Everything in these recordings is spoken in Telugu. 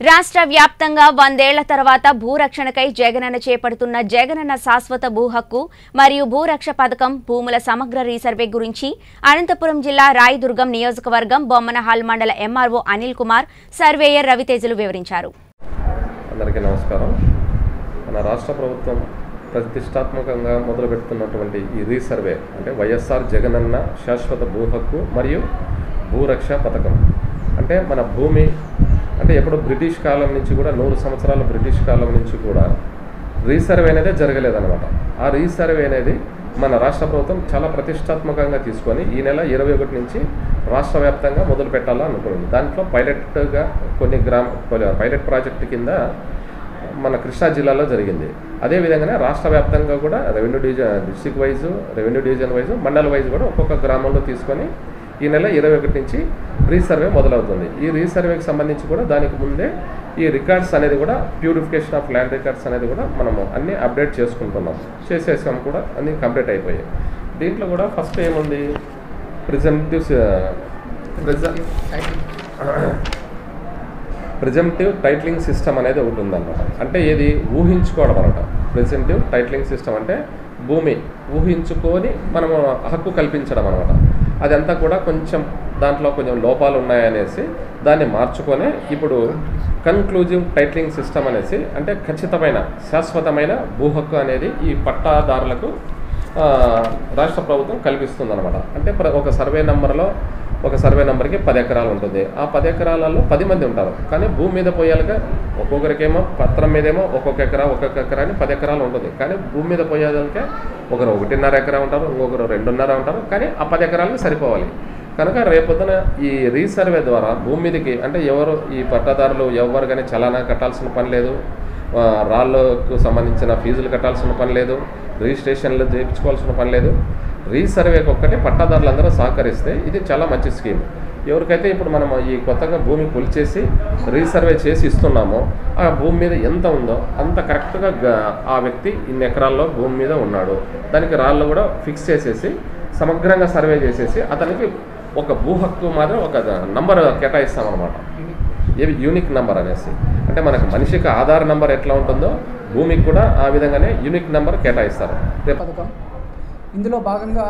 రాష్ట్ర వ్యాప్తంగా వందేళ్ల తర్వాత భూరక్షణకై జగనన్న చేపడుతున్న జగనన్న శాశ్వత భూ హక్కు మరియు భూరక్ష పథకం భూముల సమగ్ర రీసర్వే గురించి అనంతపురం జిల్లా రాయదుర్గం నియోజకవర్గం బొమ్మనహాల్ మండల ఎంఆర్ఓ అనిల్ కుమార్ సర్వేయర్ రవితేజలు వివరించారు అందరికీ నమస్కారం మన రాష్ట్ర ప్రభుత్వం ప్రతిష్టాత్మకంగా మొదలుపెడుతున్నటువంటి ఈ రీసర్వే అంటే వైఎస్ఆర్ జగనన్న శాశ్వత భూ హక్కు మరియు భూరక్ష పథకం అంటే మన భూమి అంటే ఎప్పుడు బ్రిటిష్ కాలం నుంచి కూడా నూరు సంవత్సరాల బ్రిటిష్ కాలం నుంచి కూడా రీసర్వే అనేది జరగలేదన్నమాట ఆ రీసర్వే అనేది మన రాష్ట్ర ప్రభుత్వం చాలా ప్రతిష్టాత్మకంగా తీసుకొని ఈ నెల ఇరవై ఒకటి నుంచి రాష్ట్ర వ్యాప్తంగా మొదలు పెట్టాలని అనుకుంది దాంట్లో పైలట్గా కొన్ని గ్రామ పైలట్ ప్రాజెక్టు కింద మన కృష్ణా జిల్లాలో జరిగింది అదేవిధంగానే రాష్ట్ర వ్యాప్తంగా కూడా revenue division district wise revenue division wise మండల వైజ్ కూడా ఒక్కొక్క గ్రామంలో తీసుకొని ఈ నెల ఇరవై ఒకటి నుంచి రీసర్వే మొదలవుతుంది ఈ రీసర్వేకి సంబంధించి కూడా దానికి ముందే ఈ రికార్డ్స్ అనేది కూడా ప్యూరిఫికేషన్ ఆఫ్ ల్యాండ్ రికార్డ్స్ అనేది కూడా మనము అన్నీ అప్డేట్ చేసుకుంటున్నాం చేసేసాం కూడా అన్నీ కంప్లీట్ అయిపోయాయి దీంట్లో కూడా ఫస్ట్ ఏముంది ప్రిజెంటివ్ ప్రిజెంటివ్ టైట్లింగ్ సిస్టమ్ అనేది ఒకటి ఉందన్నమాట అంటే ఇది ఊహించుకోవడం అనమాట ప్రెజెంటివ్ టైట్లింగ్ సిస్టమ్ అంటే భూమి ఊహించుకొని మనము హక్కు కల్పించడం అనమాట అదంతా కూడా కొంచెం దాంట్లో కొంచెం లోపాలు ఉన్నాయనేసి దాన్ని మార్చుకొని ఇప్పుడు కన్క్లూజివ్ టైట్లింగ్ సిస్టమ్ అనేసి అంటే ఖచ్చితమైన శాశ్వతమైన భూ హక్కు అనేది ఈ పట్టాదారులకు ఆ, రాష్ట్ర ప్రభుత్వం కల్పిస్తుంది అంటే ప్ర- ఒక సర్వే నెంబర్లో ఒక సర్వే నెంబర్కి పది ఎకరాలు ఉంటుంది ఆ పది ఎకరాలలో పది మంది ఉంటారు కానీ భూమి మీద పోయాలిగా ఒక్కొక్కరికేమో పత్రం మీదేమో ఒక్కొక్క ఎకరా ఒక్కొక్క ఎకరా అని పది ఎకరాలు ఉంటుంది కానీ భూమి మీద పోయేదానికే ఒకరు ఒకటిన్నర ఎకరా ఉంటారు ఇంకొకరు రెండున్నర ఉంటారు కానీ ఆ పది ఎకరాలకు సరిపోవాలి కనుక రేపొద్దున ఈ రీసర్వే ద్వారా భూమి మీదకి అంటే ఎవరు ఈ పట్టాదారులు ఎవరు కానీ చలానా కట్టాల్సిన పని లేదు ఆ, రాళ్ళకు సంబంధించిన ఫీజులు కట్టాల్సిన పని లేదు రిజిస్ట్రేషన్లు చేయించుకోవాల్సిన పని లేదు రీసర్వేకి ఒక్కటి పట్టాదారులందరూ సహకరిస్తే ఇది చాలా మంచి స్కీమ్ ఎవరికైతే ఇప్పుడు మనం ఈ కొత్తగా భూమి కొలిచేసి రీసర్వే చేసి ఇస్తున్నామో ఆ భూమి మీద ఎంత ఉందో అంత కరెక్ట్గా గ- ఆ వ్యక్తి ఇన్ని ఎకరాల్లో భూమి మీద ఉన్నాడు దానికి రాళ్ళు కూడా ఫిక్స్ చేసేసి సమగ్రంగా సర్వే చేసేసి అతనికి ఒక భూ హక్కు మాత్రం ఒక నంబర్ కేటాయిస్తామన్నమాట ఏవి యూనిక్ నంబర్ అనేసి అంటే మనకు మనిషికి ఆధార్ నంబర్ ఎట్లా ఉంటుందో భూమికి కూడా ఆ విధంగానే యూనిక్ నంబర్ కేటాయిస్తారు రేపు పథకం ఇందులో భాగంగా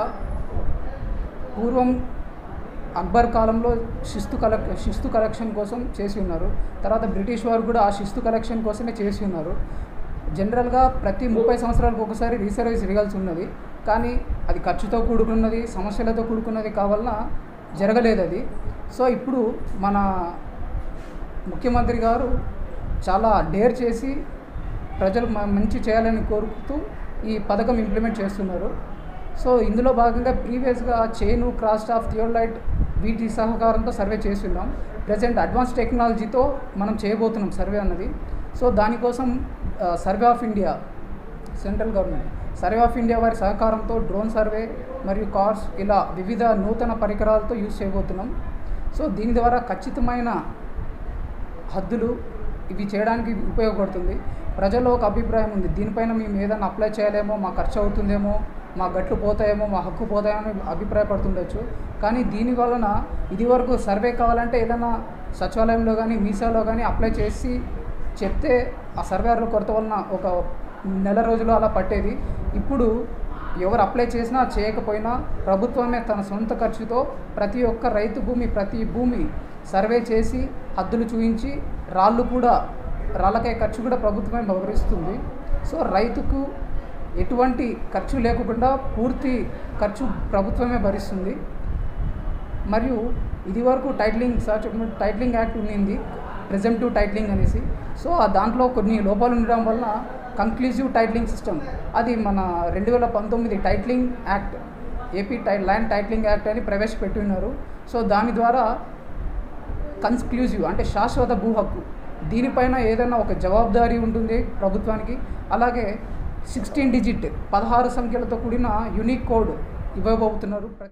పూర్వం అక్బర్ కాలంలో శిస్తు కలెక్ శిస్తు కలెక్షన్ కోసం చేసి ఉన్నారు తర్వాత బ్రిటిష్ వారు కూడా ఆ శిస్తు కలెక్షన్ కోసమే చేసి ఉన్నారు జనరల్గా ప్రతి ముప్పై సంవత్సరాలకు ఒకసారి రీసర్వే జరగాల్సి ఉన్నది కానీ అది ఖర్చుతో కూడుకున్నది సమస్యలతో కూడుకున్నది కావాలన జరగలేదు అది సో ఇప్పుడు మన ముఖ్యమంత్రి గారు చాలా డేర్ చేసి ప్రజలు మ- మంచి చేయాలని కోరుతూ ఈ పథకం ఇంప్లిమెంట్ చేస్తున్నారు సో ఇందులో భాగంగా ప్రీవియస్గా చైను క్రాస్ ఆఫ్ థియోలైట్ వీటి సహకారంతో సర్వే చేస్తున్నాం ప్రజెంట్ అడ్వాన్స్ టెక్నాలజీతో మనం చేయబోతున్నాం సర్వే అన్నది సో దానికోసం ఆ, survey of India central government survey of India వారి సహకారంతో డ్రోన్ సర్వే మరియు కార్స్ ఇలా వివిధ నూతన పరికరాలతో యూజ్ చేయబోతున్నాం సో దీని ద్వారా ఖచ్చితమైన హద్దులు ఇవి చేయడానికి ఉపయోగపడుతుంది ప్రజల్లో ఒక అభిప్రాయం ఉంది దీనిపైన మేము ఏదైనా అప్లై చేయలేమో మా ఖర్చు అవుతుందేమో మా గట్లు పోతాయేమో మా హక్కు పోతాయేమో అని అభిప్రాయపడుతుండొచ్చు కానీ దీని వలన ఇది వరకు సర్వే కావాలంటే ఏదైనా సచివాలయంలో కానీ మీసాలో కానీ అప్లై చేసి చెప్తే ఆ సర్వేర్ కొరత వలన ఒక నెల రోజులు అలా పట్టేది ఇప్పుడు ఎవరు అప్లై చేసినా చేయకపోయినా ప్రభుత్వమే తన సొంత ఖర్చుతో ప్రతి ఒక్క రైతు భూమి ప్రతి భూమి సర్వే చేసి హద్దులు చూపించి రాళ్ళు కూడా రాళ్ళకై ఖర్చు కూడా ప్రభుత్వమే భరిస్తుంది సో రైతుకు ఎటువంటి ఖర్చు లేకుండా పూర్తి ఖర్చు ప్రభుత్వమే భరిస్తుంది మరియు ఇది వరకు టైటిలింగ్ సార్ చెప్పినట్టు టైటిలింగ్ యాక్ట్ ఉండింది ప్రెజెంటివ్ టైటిలింగ్ అనేసి సో ఆ దాంట్లో కొన్ని లోపాలు ఉండడం వల్ల కంక్లూజివ్ టైటిలింగ్ సిస్టమ్ అది మన రెండు వేల పంతొమ్మిది టైటిలింగ్ యాక్ట్ ఏపీ టై ల్యాండ్ టైటిలింగ్ యాక్ట్ అని ప్రవేశపెట్టి ఉన్నారు సో దాని ద్వారా కన్క్లూజివ్ అంటే శాశ్వత భూ హక్కు దీనిపైన ఏదైనా ఒక జవాబుదారీ ఉంటుంది ప్రభుత్వానికి అలాగే సిక్స్టీన్ డిజిట్ పదహారు సంఖ్యలతో కూడిన యూనిక్ కోడ్ ఇవ్వబోతున్నారు